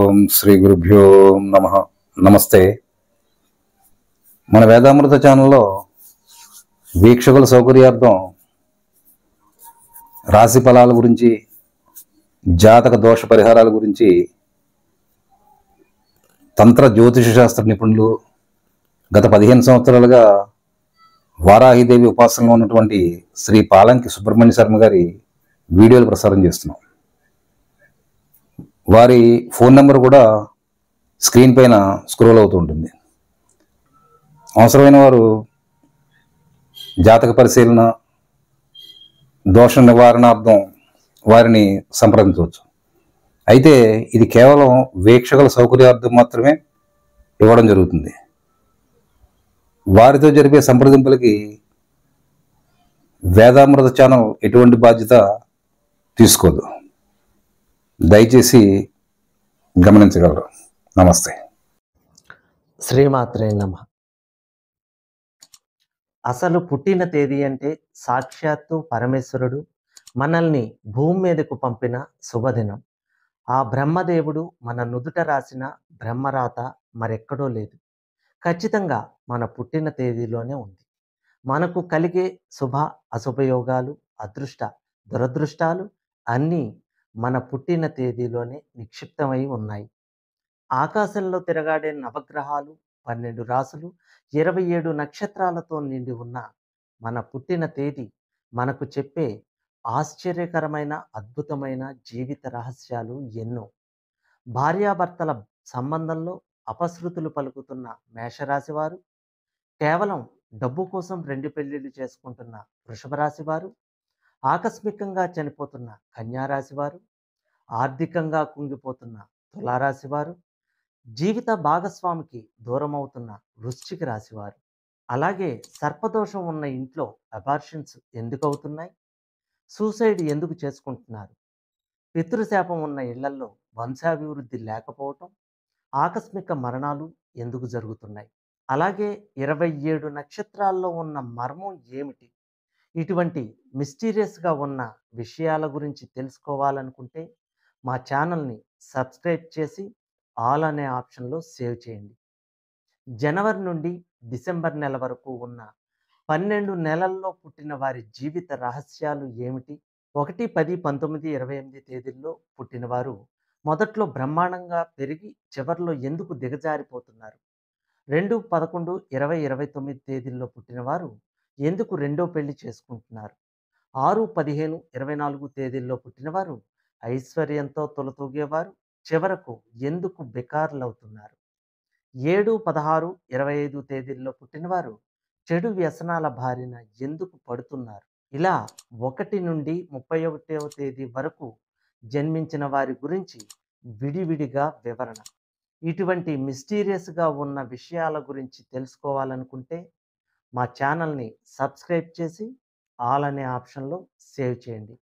ఓం శ్రీ గురుభ్యో నమ నమస్తే మన వేదామృత ఛానల్లో వీక్షకుల సౌకర్యార్థం రాశి ఫలాల గురించి జాతక దోష పరిహారాల గురించి తంత్ర జ్యోతిష శాస్త్ర నిపుణులు గత పదిహేను సంవత్సరాలుగా వారాహిదేవి ఉపాసనలో ఉన్నటువంటి శ్రీ పాలంకి సుబ్రహ్మణ్య శర్మ గారి వీడియోలు ప్రసారం చేస్తున్నాం వారి ఫోన్ నెంబర్ కూడా స్క్రీన్ పైన స్క్రోల్ అవుతూ ఉంటుంది అవసరమైన వారు జాతక పరిశీలన దోష నివారణార్థం వారిని సంప్రదించవచ్చు అయితే ఇది కేవలం వీక్షకుల సౌకర్యార్థం మాత్రమే ఇవ్వడం జరుగుతుంది వారితో జరిపే సంప్రదింపులకి వేదామృత ఛానల్ ఎటువంటి బాధ్యత తీసుకోదు దయచేసి గమనించగలరు నమస్తే శ్రీమాత్రే నమ అసలు పుట్టిన తేదీ అంటే సాక్షాత్తు పరమేశ్వరుడు మనల్ని భూమి మీదకు పంపిన శుభదినం ఆ బ్రహ్మదేవుడు మన నుదుట రాసిన బ్రహ్మరాత మరెక్కడో లేదు ఖచ్చితంగా మన పుట్టిన తేదీలోనే ఉంది మనకు కలిగే శుభ అశుభయోగాలు అదృష్ట దురదృష్టాలు అన్నీ మన పుట్టిన తేదీలోనే నిక్షిప్తమై ఉన్నాయి ఆకాశంలో తిరగాడే నవగ్రహాలు పన్నెండు రాసులు ఇరవై ఏడు నక్షత్రాలతో నిండి ఉన్న మన పుట్టిన తేదీ మనకు చెప్పే ఆశ్చర్యకరమైన అద్భుతమైన జీవిత రహస్యాలు ఎన్నో భార్యాభర్తల సంబంధంలో అపశృతులు పలుకుతున్న మేషరాశి వారు కేవలం డబ్బు కోసం రెండు పెళ్లిళ్ళు చేసుకుంటున్న వృషభ రాశి వారు ఆకస్మికంగా చనిపోతున్న కన్యారాశి వారు ఆర్థికంగా కుంగిపోతున్న తులారాశి వారు జీవిత భాగస్వామికి దూరం అవుతున్న వృశ్చిక రాశివారు అలాగే సర్పదోషం ఉన్న ఇంట్లో అబార్షన్స్ ఎందుకు అవుతున్నాయి సూసైడ్ ఎందుకు చేసుకుంటున్నారు పితృశాపం ఉన్న ఇళ్లల్లో వంశాభివృద్ధి లేకపోవటం ఆకస్మిక మరణాలు ఎందుకు జరుగుతున్నాయి అలాగే ఇరవై ఏడు నక్షత్రాల్లో ఉన్న మర్మం ఏమిటి ఇటువంటి మిస్టీరియస్గా ఉన్న విషయాల గురించి తెలుసుకోవాలనుకుంటే మా ఛానల్ని సబ్స్క్రైబ్ చేసి ఆల్ అనే ఆప్షన్లో సేవ్ చేయండి జనవరి నుండి డిసెంబర్ నెల వరకు ఉన్న పన్నెండు నెలల్లో పుట్టిన వారి జీవిత రహస్యాలు ఏమిటి ఒకటి పది పంతొమ్మిది ఇరవై ఎనిమిది తేదీల్లో పుట్టినవారు మొదట్లో బ్రహ్మాండంగా పెరిగి చివరిలో ఎందుకు దిగజారిపోతున్నారు రెండు పదకొండు ఇరవై ఇరవై తొమ్మిది తేదీల్లో పుట్టినవారు ఎందుకు రెండో పెళ్లి చేసుకుంటున్నారు ఆరు పదిహేను ఇరవై నాలుగు తేదీల్లో పుట్టినవారు ఐశ్వర్యంతో తొలతూగేవారు చివరకు ఎందుకు బెకార్లవుతున్నారు ఏడు పదహారు ఇరవై ఐదు తేదీల్లో పుట్టినవారు చెడు వ్యసనాల బారిన ఎందుకు పడుతున్నారు ఇలా ఒకటి నుండి ముప్పై ఒకటవ తేదీ వరకు జన్మించిన వారి గురించి విడివిడిగా వివరణ ఇటువంటి మిస్టీరియస్గా ఉన్న విషయాల గురించి తెలుసుకోవాలనుకుంటే మా ఛానల్ని సబ్స్క్రైబ్ చేసి ఆల్ అనే ఆప్షన్లో సేవ్ చేయండి